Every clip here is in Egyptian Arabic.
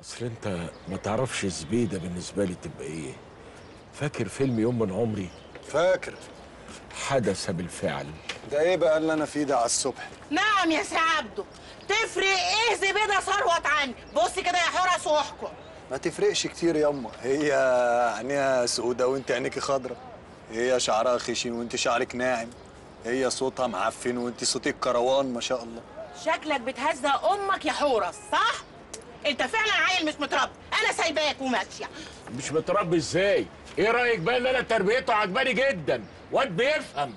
اصل انت ما تعرفش زبيده بالنسبه لي تبقى ايه فاكر فيلم يوم من عمري فاكر حدث بالفعل ده ايه بقى اللي انا فيه ده على الصبح نعم يا سي عبده تفرق ايه زبيده ثروت عني بص كده يا حرس واحكم ما تفرقش كتير ياما هي عينيها سودة وانت عينيكي خضرة هي شعرها خشن وانت شعرك ناعم هي صوتها معفن وانت صوتك كروان ما شاء الله شكلك بتهزق امك يا حورس صح انت فعلا عيل مش متربي انا سايباك وماشيه مش متربي ازاي ايه رايك بقى ان انا تربيته عجباني جدا واد بيفهم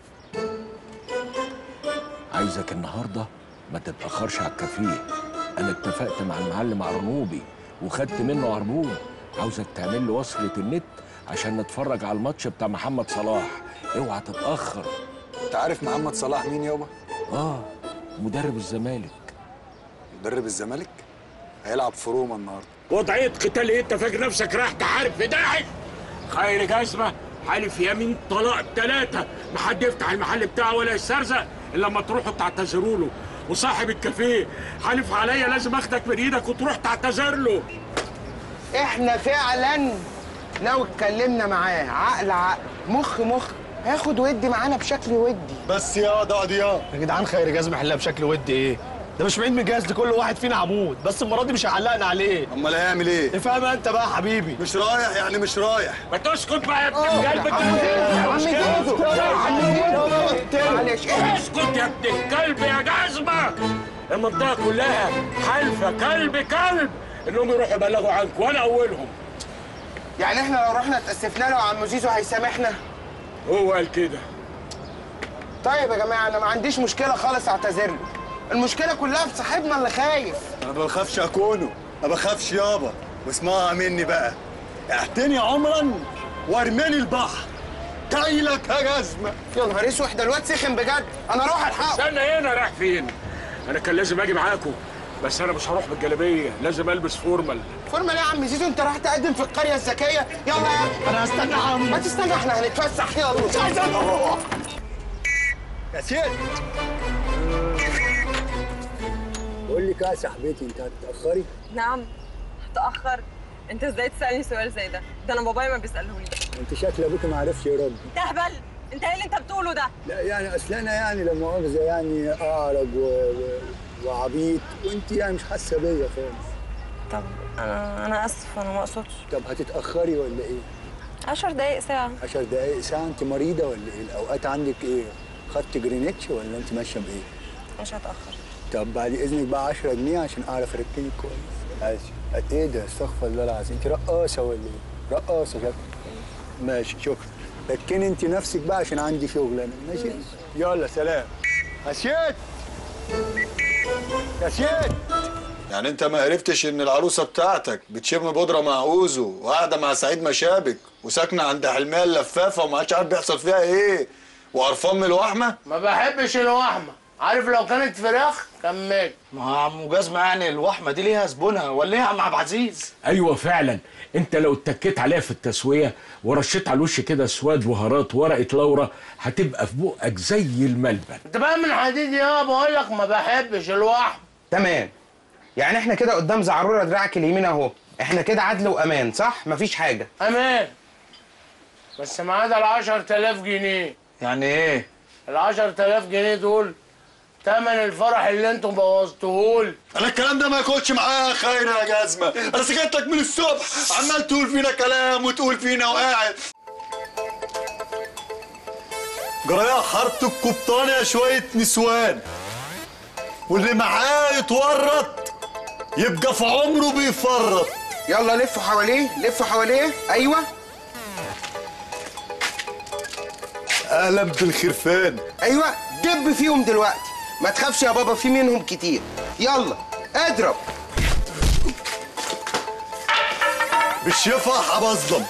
عايزك النهارده ما تتاخرش على الكافيه انا اتفقت مع المعلم عرنوبي وخدت منه عربون عاوزك تعمل لي وصلة النت عشان نتفرج على الماتش بتاع محمد صلاح اوعى تتاخر انت عارف محمد صلاح مين يابا اه مدرب الزمالك مدرب الزمالك هيلعب في روما النهارده وضعية قتال ايه انت فاكر نفسك رايح تحارب في داعش خير جزمة حالف يمين طلاق ثلاثة ما حد يفتح المحل بتاعه ولا يسترزق الا لما تروحوا تعتذروا له وصاحب الكافيه حالف عليا لازم اخدك من ايدك وتروح تعتذر له احنا فعلا لو اتكلمنا معاه عقل عقل مخ مخ هياخد ودي معانا بشكل ودي بس يا ده يا يا جدعان خير جاز محلها بشكل ودي ايه ده مش بعيد من الجهاز ده كل واحد فينا عمود بس المره دي مش هعلقنا عليه امال هيعمل ايه افهم انت بقى يا حبيبي مش رايح يعني مش رايح ما تسكت بقى يا ابن الكلب عم زيزو عم زيزو معلش ايه اسكت يا ابن الكلب يا جزمة المنطقة كلها حلفة كلب كلب انهم يروحوا يبلغوا عنك وانا اولهم يعني احنا لو رحنا اتاسفنا له عم زيزو هيسامحنا هو قال كده طيب يا جماعه انا ما عنديش مشكله خالص اعتذر له المشكله كلها في صاحبنا اللي خايف انا ما بخافش اكونه ما بخافش يابا واسمعها مني بقى اعتني عمرا وارماني البحر كايلك يا جزمه يا نهار اسود ده الواد سخن بجد انا اروح الحقه استنى هنا رايح فين انا كان لازم اجي معاكم بس انا مش هروح بالجلابيه لازم البس فورمال فورمال ايه يا عم زيزو انت راح تقدم في القريه الذكيه يلا يا ابني انا هستنى يا عم ما تستنى احنا هنتفسح يلا مش عايز اروح يا سيد بقول لك يا صاحبتي انت هتتاخري نعم هتأخر انت ازاي تسألني سؤال زي ده؟ ده انا بابايا ما بيسألهولي انت شكل ابوك ما عرفش يرد تهبل انت ايه اللي انت بتقوله ده؟ لا يعني اصل انا يعني لا مؤاخذه يعني اعرج و... و... وعبيط وانت يعني مش حاسه بيا خالص طب انا انا اسف انا ما اقصدش طب هتتاخري ولا ايه 10 دقايق ساعة 10 دقايق ساعه انت مريضه ولا ايه الاوقات عندك ايه خدت جرينتش ولا انت ماشيه بايه مش هتأخر طب بعد اذنك بقى 10 جنيه عشان اعرف اركنك كويس ماشي ايه ده استغفر الله العظيم انت رقاصه ولا ايه رقاصه شكلك ماشي شكرا ركني انت نفسك بقى عشان عندي شغل انا ماشي يلا سلام يا سيد يا سيد يعني انت ما عرفتش ان العروسه بتاعتك بتشم بودره مع اوزو وقاعده مع سعيد مشابك وساكنه عند حلميه اللفافه وما عادش عارف بيحصل فيها ايه وقرفان من الوحمه ما بحبش الوحمة عارف لو كانت فراخ كان مات ما هو عم جزمه يعني اللحمه دي ليها زبونها ولا ايه يا عم عبد العزيز ايوه فعلا انت لو اتكيت عليها في التسويه ورشيت على الوش كده سواد بهارات ورقه لورا هتبقى في بقك زي الملبن انت بقى من حديد يا بقول لك ما بحبش الوحمة تمام يعني احنا كده قدام زعرورة دراعك اليمين اهو احنا كده عدل وامان صح مفيش حاجه امان بس ما عدا ال 10000 جنيه يعني ايه ال 10000 جنيه دول تمن الفرح اللي انتم بوظتوهولي انا الكلام ده ما ياخدش معايا خير يا جزمه انا سكت لك من الصبح عمال تقول فينا كلام وتقول فينا وقاعد جرايه حاره القبطان يا شويه نسوان واللي معاه يتورط يبقى في عمره بيفرط يلا لفوا حواليه لفوا حواليه ايوه اهلا بالخرفان ايوه دب فيهم دلوقتي ما تخافش يا بابا في منهم كتير يلا اضرب بالشفا حبظلم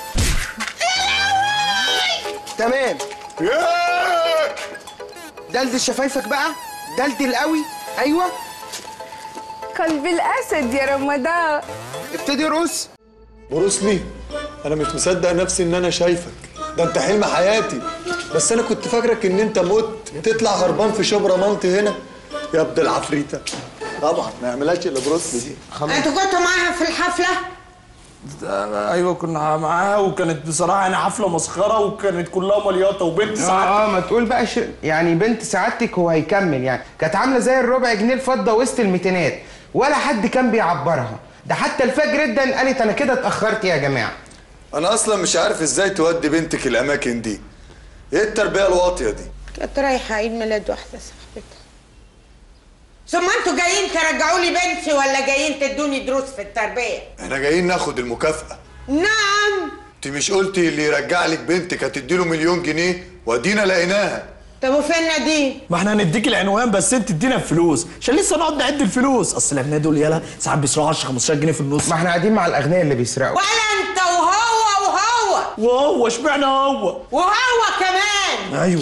تمام ياه! دلدل شفايفك بقى دلدل قوي ايوه قلب الأسد يا رمضان ابتدي ارقص بروسلي انا مش مصدق نفسي ان انا شايفك ده انت حلم حياتي بس انا كنت فاكرك ان انت مت تطلع هربان في شبرا مالت هنا يا ابن العفريته طبعا ما يعملهاش الا بروسلي دي انتوا كنتوا معاها في الحفله الحفله ايوه كنا معاها وكانت بصراحه يعني حفله مسخره وكانت كلها مليطه وبنت ساعات اه ما تقول بقى ش... يعني بنت سعادتك هو هيكمل يعني كانت عامله زي الربع جنيه الفضه وسط الميتينات ولا حد كان بيعبرها ده حتى الفجر جدا قالت انا كده اتاخرت يا جماعه انا اصلا مش عارف ازاي تودي بنتك الاماكن دي ايه التربيه الواطيه دي كانت رايحه عيد ميلاد واحده صاحبتها ثم انتوا جايين ترجعوا لي بنتي ولا جايين تدوني دروس في التربيه احنا جايين ناخد المكافاه نعم انت مش قلتي اللي يرجع لك بنتك هتديله مليون جنيه وادينا لقيناها طب وفين نادين ما احنا هنديك العنوان بس انت تدينا الفلوس عشان لسه نقعد نعد الفلوس اصل الاغنياء دول يالا ساعات بيسرقوا 10 15 جنيه في النص ما احنا قاعدين مع الاغنياء اللي بيسرقوا ولا انت وهو وهو وهو اشمعنى هو وهو كمان ايوه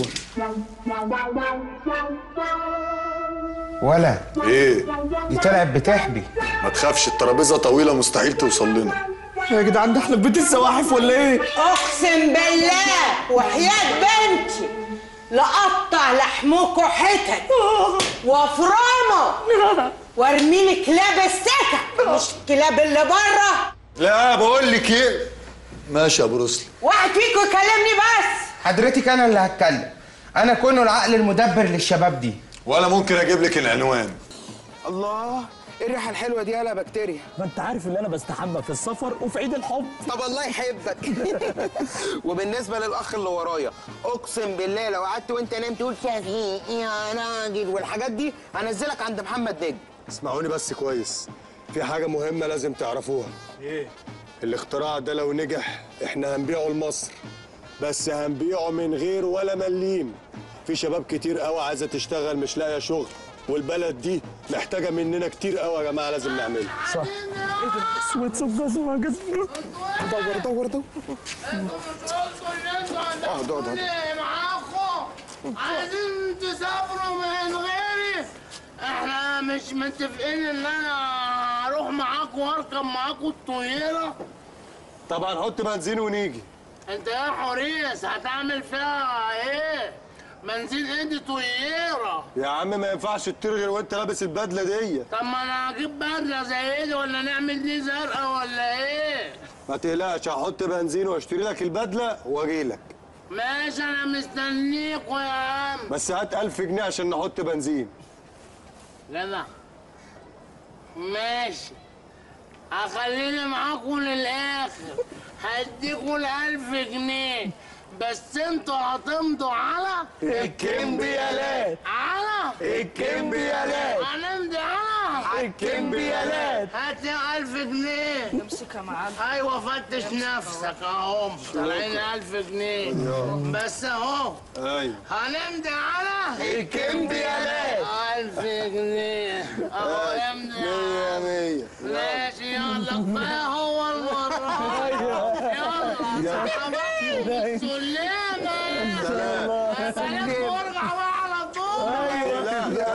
ولا ايه دي طلعت بتحبي ما تخافش الترابيزه طويله مستحيل توصل لنا يا جدعان ده احنا في بيت السواحف ولا ايه اقسم بالله وحياة بنتي لقطع لحمكوا حتت وافرمه وارمي لي كلاب السكك مش الكلاب اللي بره لا بقول لك ايه ماشي يا ابو رسل واحد فيكم يكلمني بس حضرتك انا اللي هتكلم انا كونه العقل المدبر للشباب دي ولا ممكن اجيب لك العنوان الله ايه الريحه الحلوه دي يالا بكتيريا ما انت عارف ان انا بستحمى في السفر وفي عيد الحب طب الله يحبك وبالنسبه للاخ اللي ورايا اقسم بالله لو قعدت وانت نايم تقول شفيق يا راجل والحاجات دي هنزلك عند محمد نجم اسمعوني بس كويس في حاجة مهمة لازم تعرفوها ايه الاختراع ده لو نجح احنا هنبيعه لمصر بس هنبيعه من غير ولا مليم في شباب كتير قوي عايزة تشتغل مش لاقية شغل والبلد دي محتاجة مننا كتير قوي يا جماعة لازم نعمله صح ايه ده اسود سجاز وعجز دور دور دور اقعد اقعد اقعد معاكم عايزين تسافروا من غيري احنا مش متفقين ان انا اروح معاكم واركب معاكم الطياره طبعا هنحط بنزين ونيجي انت يا حوريس هتعمل فيها ايه بنزين ايدي طياره يا عم ما ينفعش تطير غير وانت لابس البدلة دي طب ما انا اجيب بدله زي ايدي ولا نعمل دي زرقاء ولا ايه ما تقلقش هحط بنزين واشتري لك البدلة واجيلك ماشي انا مستنيكوا يا عم بس هات 1000 جنيه عشان نحط بنزين جدع ماشي هخليني معاكم للاخر هديكوا الالف جنيه بس انتوا هتمضوا على الكمبيالات على الكمبيالات هنمضي على الكمبيالات هات يا ألف جنيه امسك يا معلم أيوة فتش نفسك أهو طالعين ألف جنيه بس أهو ايوه هنمضي على الكمبيالات ألف جنيه أهو يمضي مية مية ماشي يلا كفاية هو المرة يلا حبايبي سلامة سلام وارجع بقى على طول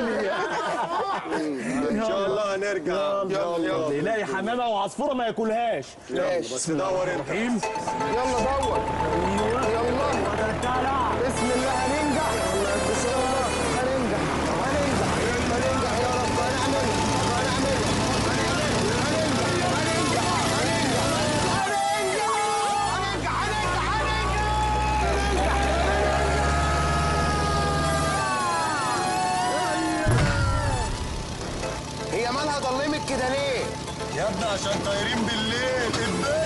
ان شاء الله هنرجع يلا يلا يلاقي حمامه وعصفوره ما ياكلهاش بس دور انت رحيم يلا دور يلا بسم الله هننجح بسم الله هننجح هننجح هننجح يا رب هنعملها هنعملها هي مالها ضلمت كده ليه؟ يا ابني عشان طايرين بالليل البيت